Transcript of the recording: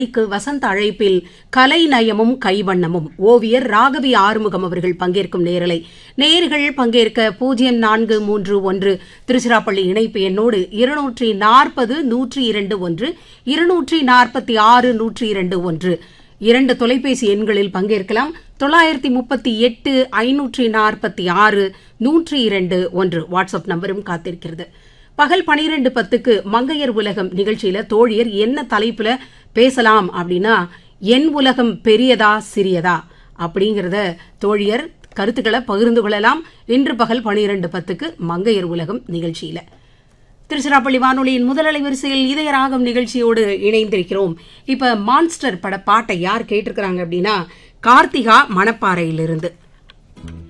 க்கு வசந்த அழைப்பில் கலை நயமும் கைவண்ணமும் ஓவியர் ராகவி ஆறுமுகம் அவர்கள் பங்கேற்கும் நேரலை நேர்கள் பங்கேற்க பூஜ்ஜியம் நான்கு மூன்று ஒன்று திருச்சிராப்பள்ளி இணைப்பு எண்ணோடு இருநூற்றி நாற்பது நூற்றி இரண்டு ஒன்று இருநூற்றி நாற்பத்தி ஆறு நூற்றி இரண்டு ஒன்று இரண்டு தொலைபேசி எண்களில் பங்கேற்கலாம் தொள்ளாயிரத்தி முப்பத்தி எட்டு ஐநூற்றி நாற்பத்தி ஆறு நூற்றி இரண்டு ஒன்று வாட்ஸ்அப் நம்பரும் காத்திருக்கிறது பகல் பனிரெண்டு பத்துக்கு மங்கையர் உலகம் நிகழ்ச்சியில தோழியர் என்ன தலைப்புல பேசலாம் அப்படின்னா என் உலகம் பெரியதா சிறியதா அப்படிங்கறத தோழியர் கருத்துக்களை பகிர்ந்து கொள்ளலாம் இன்று பகல் பனிரெண்டு பத்துக்கு மங்கையர் உலகம் நிகழ்ச்சியில திருச்சிராப்பள்ளி வானொலியின் முதல் அலைவரிசையில் இதய ராகம் நிகழ்ச்சியோடு இணைந்திருக்கிறோம் இப்ப மான்ஸ்டர் பட பாட்டை யார் கேட்டிருக்கிறாங்க அப்படின்னா கார்த்திகா மணப்பாறையிலிருந்து